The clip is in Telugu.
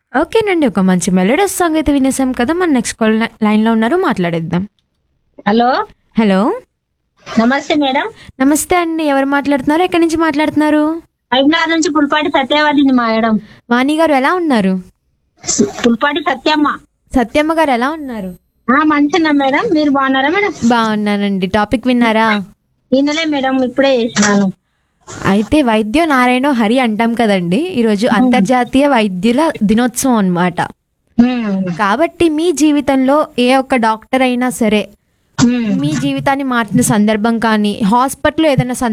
ఓకేనండి ఒక మంచి మెలోడస్ సాంగ్ అయితే వినేసాం కదా మన నెక్స్ట్ కాల్ లైన్ లో ఉన్నారు మాట్లాడేద్దాం హలో హలో నమస్తే మేడం నమస్తే అండి ఎవరు మాట్లాడుతున్నారు ఎక్కడి నుంచి మాట్లాడుతున్నారు ఐదున్నర నుంచి పుల్పాటి సత్యవతిని మేడం వాణి గారు ఎలా ఉన్నారు పుల్పాటి సత్యమ్మ సత్యమ్మ గారు ఎలా ఉన్నారు ఆ మంచిగా మేడం మీరు బాగున్నారా మేడం బాగున్నానండి టాపిక్ విన్నారా ఈయనలే మేడం ఇప్పుడే చేసినాను అయితే వైద్య నారాయణ హరి అంటాం కదండి ఈరోజు అంతర్జాతీయ వైద్యుల దినోత్సవం అన్నమాట ఉమ్, కాబట్టి మీ జీవితంలో ఏ ఒక్క డాక్టర్ అయినా సరే ఉమ్. మీ జీవితాన్ని మార్చిన సందర్భం కానీ హాస్పిటల్లో ఏదైనా